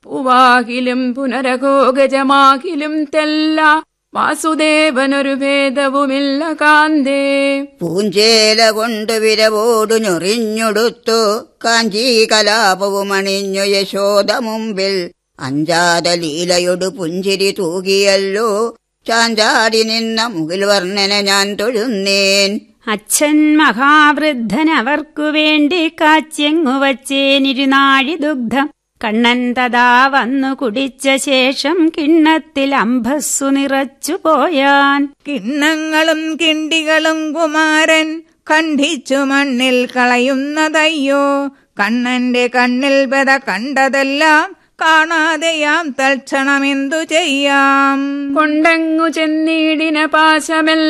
പൂവാകിലും പുനരഘോഗജമാകിലും തെല്ല വാസുദേവനൊരു ഭേദവുമില്ല കാന്തേ പൂഞ്ചേല കൊണ്ടു വിരവോടു ഞൊറിഞ്ഞൊടുത്തു കാഞ്ചീ കലാപവും അണിഞ്ഞു യശോദ മുമ്പിൽ അഞ്ചാത ലീലയൊടു പുഞ്ചിരി തൂകിയല്ലോ ചാഞ്ചാടി നിന്ന മുകിൽ വർണ്ണന ഞാൻ തൊഴുന്നേൻ അച്ഛൻ മഹാവൃദ്ധൻ അവർക്കു വേണ്ടി കാച്ചെങ്ങു വച്ചേനിരുനാഴി ദുഗ്ധം കണ്ണൻ തഥാ വന്നു കുടിച്ച ശേഷം കിണ്ണത്തിൽ അമ്പസ്സു നിറച്ചു പോയാൻ കിണ്ണങ്ങളും കിണ്ടികളും കുമാരൻ ഖണ്ഡിച്ചു മണ്ണിൽ കളയുന്നതയ്യോ കണ്ണന്റെ കണ്ണിൽ ബത കണ്ടതെല്ലാം കാണാതെയാം തൽക്ഷണമെന്തു ചെയ്യാം കൊണ്ടങ്ങു ചെന്നീടിന പാശമെല്ലാം